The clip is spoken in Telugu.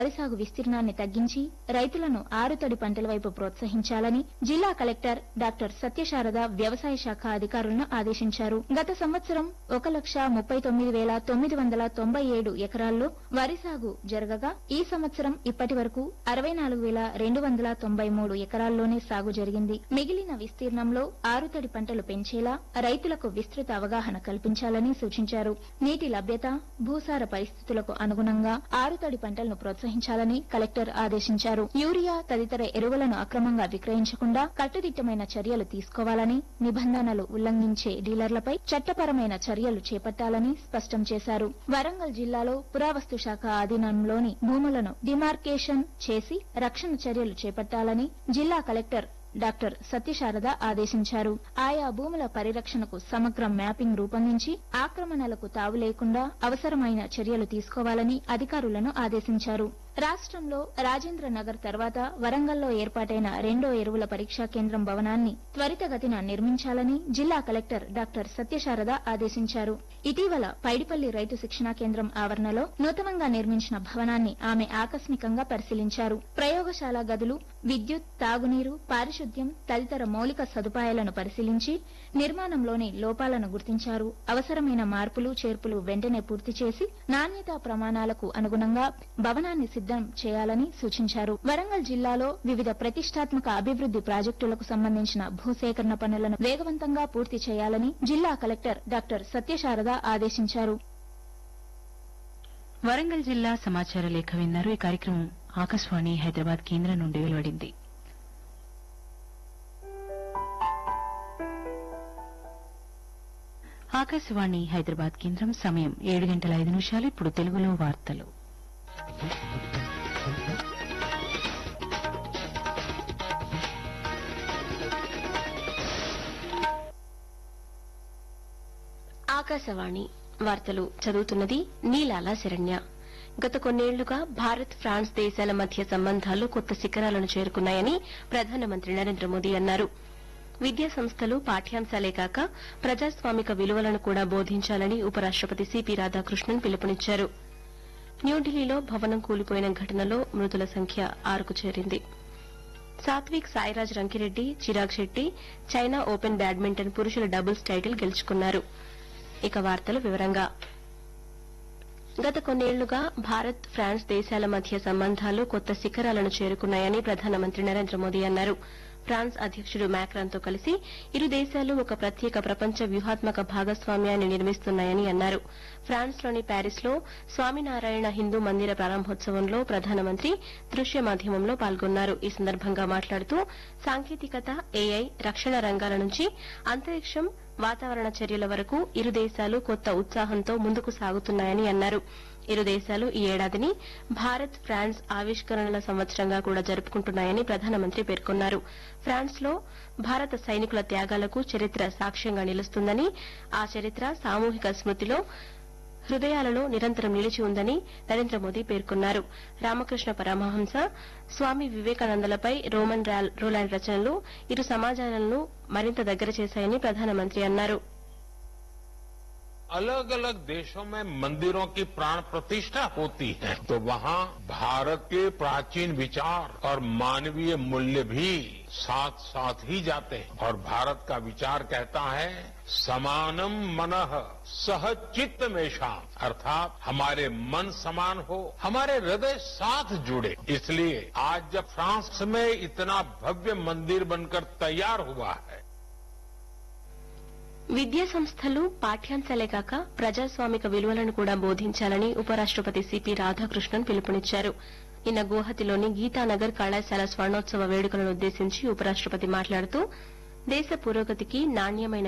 వరి సాగు విస్తీర్ణాన్ని తగ్గించి రైతులను ఆరుతడి పంటల వైపు ప్రోత్సహించాలని జిల్లా కలెక్టర్ డాక్టర్ సత్యశారద వ్యవసాయ శాఖ అధికారులను ఆదేశించారు గత సంవత్సరం ఒక లక్ష ముప్పై తొమ్మిది వేల తొమ్మిది వందల తొంభై ఏడు ఎకరాల్లో వరి సాగు జరగగా ఈ సంవత్సరం ఇప్పటి వరకు అరవై నాలుగు వేల రెండు వందల తొంభై మూడు ఎకరాల్లోనే సాగు జరిగింది మిగిలిన విస్తీర్ణంలో ఆరుతడి పంటలు పెంచేలా రైతులకు విస్తృత అవగాహన కల్పించాలని సూచించారు నీటి లభ్యత భూసార పరిస్థితులకు అనుగుణంగా ఆరుతడి పంటలను ప్రోత్సహించాలని కలెక్టర్ ఆదేశించారు యూరియా తదితర ఎరువులను అక్రమంగా విక్రయించకుండా కట్టుదిట్టమైన చర్యలు తీసుకోవాలని నిబంధనలు ఉల్లంఘించే డీలర్లపై చట్టపరమైన చర్యలు చేపట్టాలని స్పష్టం చేశారు వరంగల్ జిల్లాలో పురావస్తు శాఖ ఆధీనంలోని భూములను డిమార్కేషన్ చేసి రక్షణ చర్యలు చేపట్టాలని జిల్లా కలెక్టర్ డాక్టర్ సత్యశారద ఆదేశించారు ఆయా భూముల పరిరక్షణకు సమగ్ర మ్యాపింగ్ రూపొందించి ఆక్రమణలకు తావు లేకుండా అవసరమైన చర్యలు తీసుకోవాలని అధికారులను ఆదేశించారు రాష్ట్రంలో రాజేంద్ర నగర్ తర్వాత వరంగల్లో ఏర్పాటైన రెండో ఎరువుల పరీక్షా కేంద్రం భవనాన్ని త్వరితగతిన నిర్మించాలని జిల్లా కలెక్టర్ డాక్టర్ సత్యశారద ఆదేశించారు ఇటీవల పైడిపల్లి రైతు శిక్షణా కేంద్రం ఆవరణలో నూతనంగా నిర్మించిన భవనాన్ని ఆమె ఆకస్మికంగా పరిశీలించారు ప్రయోగశాల గదులు విద్యుత్ తాగునీరు పారిశుద్ధ్యం తదితర మౌలిక సదుపాయాలను పరిశీలించి నిర్మాణంలోని లోపాలను గుర్తించారు అవసరమైన మార్పులు చేర్పులు వెంటనే పూర్తి చేసి నాణ్యతా ప్రమాణాలకు అనుగుణంగా భవనాన్ని సిద్దం చేయాలని సూచించారు వరంగల్ జిల్లాలో వివిధ ప్రతిష్టాత్మక అభివృద్ది ప్రాజెక్టులకు సంబంధించిన భూసేకరణ పనులను వేగవంతంగా పూర్తి చేయాలని జిల్లా కలెక్టర్ డాక్టర్ సత్యశారద ఆదేశించారు వరంగల్ జిల్లా సమాచార లేఖ విన్నారు ఈ కార్యక్రమం ఆకాశవాణి హైదరాబాద్ కేంద్రం నుండి వెలువడింది ఆకాశవాణి హైదరాబాద్ కేంద్రం సమయం ఏడు గంటల ఐదు నిమిషాలు ఇప్పుడు తెలుగులో వార్తలు ఆకాశవాణి వార్తలు చదువుతున్నది నీలాల శరణ్య గత కొన్నేళ్లుగా భారత్ ఫ్రాన్స్ దేశాల మధ్య సంబంధాలు కొత్త శిఖరాలను చేరుకున్నాయని ప్రధానమంత్రి నరేంద్ర మోదీ అన్నారు విద్యా సంస్థలు పాఠ్యాంశాలే కాక ప్రజాస్వామిక విలువలను కూడా బోధించాలని ఉపరాష్టపతి సిపి రాధాకృష్ణన్ పిలుపునిచ్చారు న్యూఢిల్లీలో భవనం కూలిపోయిన ఘటనలో మృతుల సంఖ్య ఆరుకు చేరింది Satwik Sairaj Rankireddy Chirag Shetty China Open badminton పురుషుల డబుల్స్ టైటిల్ గెలుచుకున్నారు ఇక వార్తలు వివరంగా గత కొన్నేళ్లుగా భారత్ ఫ్రాన్స్ దేశాల మధ్య సంబంధాలు కొత్త శిఖరాలను చేరుకున్నాయని ప్రధానమంత్రి నరేంద్ర మోదీ అన్నారు ఫ్రాన్స్ అధ్యకుడు మ్యాక్రాన్తో కలిసి ఇరు దేశాలు ఒక ప్రత్యేక ప్రపంచ వ్యూహాత్మక భాగస్వామ్యాన్ని నిర్మిస్తున్నాయని అన్నారు ఫ్రాన్స్లోని ప్యారిస్లో స్వామినారాయణ హిందూ మందిర ప్రారంభోత్సవంలో ప్రధానమంత్రి దృశ్య మాధ్యమంలో పాల్గొన్నారు ఈ సందర్భంగా మాట్లాడుతూ సాంకేతికత ఏఐ రక్షణ రంగాల నుంచి అంతరిక్షం వాతావరణ చర్యల వరకు ఇరు దేశాలు కొత్త ఉత్సాహంతో ముందుకు సాగుతున్నాయని అన్నారు ఇరు దేశాలు ఈ ఏడాదిని భారత్ ఫ్రాన్స్ ఆవిష్కరణల సంవత్సరంగా కూడా జరుపుకుంటున్నాయని ప్రధానమంత్రి పేర్కొన్నారు ఫ్రాన్స్ లో భారత సైనికుల త్యాగాలకు చరిత్ర సాక్ష్యంగా నిలుస్తుందని ఆ చరిత్ర సామూహిక స్మృతిలో హృదయాలలో నిరంతరం నిలిచి ఉందని నరేంద్ర మోదీ పేర్కొన్నారు రామకృష్ణ పరమహంస స్వామి వివేకానందలపై రోమన్ రాల్- రోలాండ్ రచనలు ఇరు సమాజాలను మరింత దగ్గర చేశాయని ప్రధానమంత్రి అన్నారు अलग अलग देशों में मंदिरों की प्राण प्रतिष्ठा होती है तो वहाँ भारत के प्राचीन विचार और मानवीय मूल्य भी साथ साथ ही जाते हैं और भारत का विचार कहता है समानम मनः सहचित्त मेषा अर्थात हमारे मन समान हो हमारे हृदय साथ जुड़े इसलिए आज जब फ्रांस में इतना भव्य मंदिर बनकर तैयार हुआ है విద్యా సంస్థలు పాఠ్యాంశాలే కాక ప్రజాస్వామిక విలువలను కూడా బోధించాలని ఉపరాష్టపతి సిపి రాధాకృష్ణన్ పిలుపునిచ్చారు నిన్న గువహతిలోని గీతానగర్ కళాశాల స్వర్ణోత్సవ వేడుకలను ఉద్దేశించి ఉపరాష్టపతి మాట్లాడుతూ దేశ పురోగతికి నాణ్యమైన